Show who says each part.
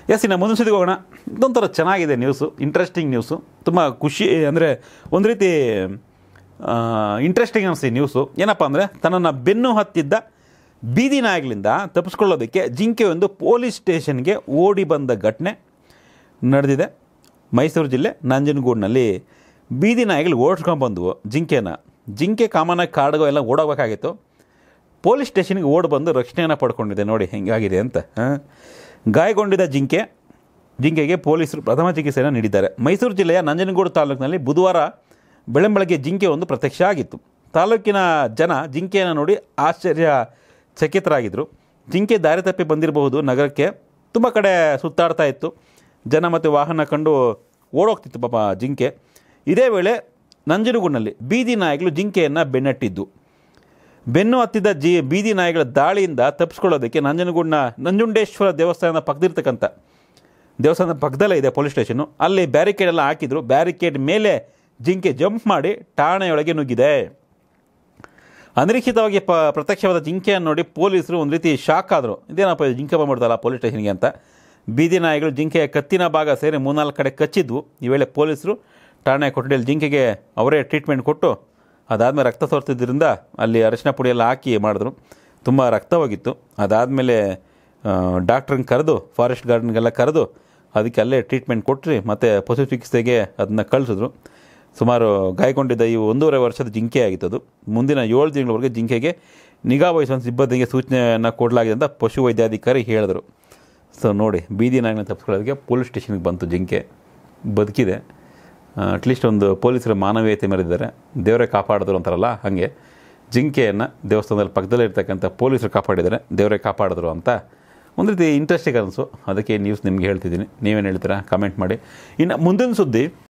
Speaker 1: S ಇನ್ನು ಮುಂದಿನ ಸುದ್ದಿಗೆ ಹೋಗೋಣ ಇದೊಂಥರ ಚೆನ್ನಾಗಿದೆ ನ್ಯೂಸು ಇಂಟ್ರೆಸ್ಟಿಂಗ್ ನ್ಯೂಸು ತುಂಬ ಖುಷಿ ಅಂದರೆ ಒಂದು ರೀತಿ ಇಂಟ್ರೆಸ್ಟಿಂಗ್ ಅನಿಸ್ತಿ ನ್ಯೂಸು ಏನಪ್ಪ ಅಂದರೆ ತನ್ನನ್ನು ಬೆನ್ನು ಹತ್ತಿದ್ದ ಬೀದಿ ನಾಯಿಗಳಿಂದ ತಪ್ಪಿಸ್ಕೊಳ್ಳೋದಕ್ಕೆ ಜಿಂಕೆ ಒಂದು ಪೊಲೀಸ್ ಸ್ಟೇಷನ್ಗೆ ಓಡಿ ಬಂದ ಘಟನೆ ನಡೆದಿದೆ ಮೈಸೂರು ಜಿಲ್ಲೆ ನಂಜನಗೂಡಿನಲ್ಲಿ ಬೀದಿ ನಾಯಿಗಳು ಓಡಿಸ್ಕೊಂಡು ಬಂದವು ಜಿಂಕೆನ ಜಿಂಕೆ ಕಾಮನಾಗಿ ಕಾಡ್ಗೋ ಎಲ್ಲ ಓಡೋಗ್ಬೇಕಾಗಿತ್ತು ಪೊಲೀಸ್ ಸ್ಟೇಷನ್ಗೆ ಓಡಿ ಬಂದು ರಕ್ಷಣೆಯನ್ನು ಪಡ್ಕೊಂಡಿದೆ ನೋಡಿ ಹೆಂಗಾಗಿದೆ ಅಂತ ಹಾಂ. ಗಾಯಗೊಂಡಿದ್ದ ಜಿಂಕೆ ಜಿಂಕೆಗೆ ಪೊಲೀಸರು ಪ್ರಥಮ ಚಿಕಿತ್ಸೆಯನ್ನು ನೀಡಿದ್ದಾರೆ ಮೈಸೂರು ಜಿಲ್ಲೆಯ ನಂಜನಗೂಡು ತಾಲೂಕಿನಲ್ಲಿ ಬುಧವಾರ ಬೆಳಂಬೆಳಗ್ಗೆ ಜಿಂಕೆ ಒಂದು ಪ್ರತ್ಯಕ್ಷ ಆಗಿತ್ತು ತಾಲೂಕಿನ ಜನ ಜಿಂಕೆಯನ್ನು ನೋಡಿ ಆಶ್ಚರ್ಯ ಚಕಿತರಾಗಿದ್ದರು ಜಿಂಕೆ ದಾರಿ ತಪ್ಪಿ ಬಂದಿರಬಹುದು ನಗರಕ್ಕೆ ತುಂಬ ಕಡೆ ಸುತ್ತಾಡ್ತಾ ಇತ್ತು ಜನ ಮತ್ತು ವಾಹನ ಕಂಡು ಓಡೋಗ್ತಿತ್ತು ಪಾಪ ಜಿಂಕೆ ಇದೇ ವೇಳೆ ನಂಜನಗೂಡಿನಲ್ಲಿ ಬೀದಿ ನಾಯಿಗಳು ಜಿಂಕೆಯನ್ನು ಬೆನ್ನಟ್ಟಿದ್ದು ಬೆನ್ನು ಹತ್ತಿದ ಜಿ ಬೀದಿ ನಾಯಿಗಳ ದಾಳಿಯಿಂದ ತಪ್ಪಿಸ್ಕೊಳ್ಳೋದಕ್ಕೆ ನಂಜನಗೂಡಿನ ನಂಜುಂಡೇಶ್ವರ ದೇವಸ್ಥಾನದ ಪಕ್ಕದಿರ್ತಕ್ಕಂಥ ದೇವಸ್ಥಾನದ ಪಕ್ಕದಲ್ಲೇ ಇದೆ ಪೊಲೀಸ್ ಸ್ಟೇಷನು ಅಲ್ಲಿ ಬ್ಯಾರಿಕೇಡ್ ಎಲ್ಲ ಹಾಕಿದ್ರು ಬ್ಯಾರಿಕೇಡ್ ಮೇಲೆ ಜಿಂಕೆ ಜಂಪ್ ಮಾಡಿ ಠಾಣೆಯೊಳಗೆ ನುಗ್ಗಿದೆ ಅನಿರೀಕ್ಷಿತವಾಗಿ ಪ ಪ್ರತ್ಯಕ್ಷವಾದ ಜಿಂಕೆಯನ್ನು ನೋಡಿ ಪೊಲೀಸರು ಒಂದು ರೀತಿ ಶಾಕ್ ಆದರು ಇದೇನಪ್ಪ ಇದು ಜಿಂಕೆ ಬಂದ್ಬಿಡ್ತಲ್ಲ ಪೊಲೀಸ್ ಸ್ಟೇಷನ್ಗೆ ಅಂತ ಬೀದಿ ನಾಯಿಗಳು ಜಿಂಕೆಯ ಕತ್ತಿನ ಭಾಗ ಸೇರಿ ಮೂರ್ನಾಲ್ಕು ಕಡೆ ಕಚ್ಚಿದ್ವು ಈ ವೇಳೆ ಪೊಲೀಸರು ಠಾಣೆ ಕೊಠಡಿಯಲ್ಲಿ ಜಿಂಕೆಗೆ ಅವರೇ ಟ್ರೀಟ್ಮೆಂಟ್ ಕೊಟ್ಟು ಅದಾದಮೇಲೆ ರಕ್ತ ಸೋರ್ತಿದ್ದರಿಂದ ಅಲ್ಲಿ ಅರಿಶಿನ ಪುಡಿ ಎಲ್ಲ ಹಾಕಿ ಮಾಡಿದ್ರು ತುಂಬ ರಕ್ತ ಹೋಗಿತ್ತು ಅದಾದಮೇಲೆ ಡಾಕ್ಟ್ರನ್ನ ಕರೆದು ಫಾರೆಸ್ಟ್ ಗಾರ್ಡನ್ಗೆಲ್ಲ ಕರೆದು ಅದಕ್ಕೆ ಅಲ್ಲೇ ಟ್ರೀಟ್ಮೆಂಟ್ ಕೊಟ್ಟರೆ ಮತ್ತು ಪಶು ಚಿಕಿತ್ಸೆಗೆ ಅದನ್ನ ಕಳಿಸಿದ್ರು ಸುಮಾರು ಗಾಯಗೊಂಡಿದ್ದ ಈ ಒಂದೂವರೆ ವರ್ಷದ ಜಿಂಕೆ ಆಗಿತ್ತು ಅದು ಮುಂದಿನ ಏಳು ತಿಂಗಳವರೆಗೆ ಜಿಂಕೆಗೆ ನಿಗಾ ವಹಿಸುವಂಥ ಸಿಬ್ಬಂದಿಗೆ ಸೂಚನೆಯನ್ನು ಕೊಡಲಾಗಿದೆ ಅಂತ ಪಶು ವೈದ್ಯಾಧಿಕಾರಿ ಹೇಳಿದರು ಸೊ ನೋಡಿ ಬೀದಿ ನಾಯಿನ ತಪ್ಪಿಸ್ಕೊಳ್ಳೋದಕ್ಕೆ ಪೊಲೀಸ್ ಸ್ಟೇಷನ್ಗೆ ಬಂತು ಜಿಂಕೆ ಬದುಕಿದೆ ಅಟ್ಲೀಸ್ಟ್ ಒಂದು ಪೊಲೀಸರ ಮಾನವೀಯತೆ ಮೆರೆದಿದ್ದಾರೆ ದೇವರೇ ಕಾಪಾಡಿದ್ರು ಅಂತಾರಲ್ಲ ಹಾಗೆ ಜಿಂಕೆಯನ್ನು ದೇವಸ್ಥಾನದಲ್ಲಿ ಪಕ್ಕದಲ್ಲೇ ಇರ್ತಕ್ಕಂಥ ಪೊಲೀಸರು ಕಾಪಾಡಿದ್ದಾರೆ ದೇವರೇ ಕಾಪಾಡಿದ್ರು ಅಂತ ಒಂದು ರೀತಿ ಇಂಟ್ರೆಸ್ಟಿಂಗ್ ಅನಿಸು ಅದಕ್ಕೆ ನ್ಯೂಸ್ ನಿಮಗೆ ಹೇಳ್ತಿದ್ದೀನಿ ನೀವೇನು ಹೇಳ್ತೀರಾ ಕಮೆಂಟ್ ಮಾಡಿ ಇನ್ನು ಮುಂದಿನ ಸುದ್ದಿ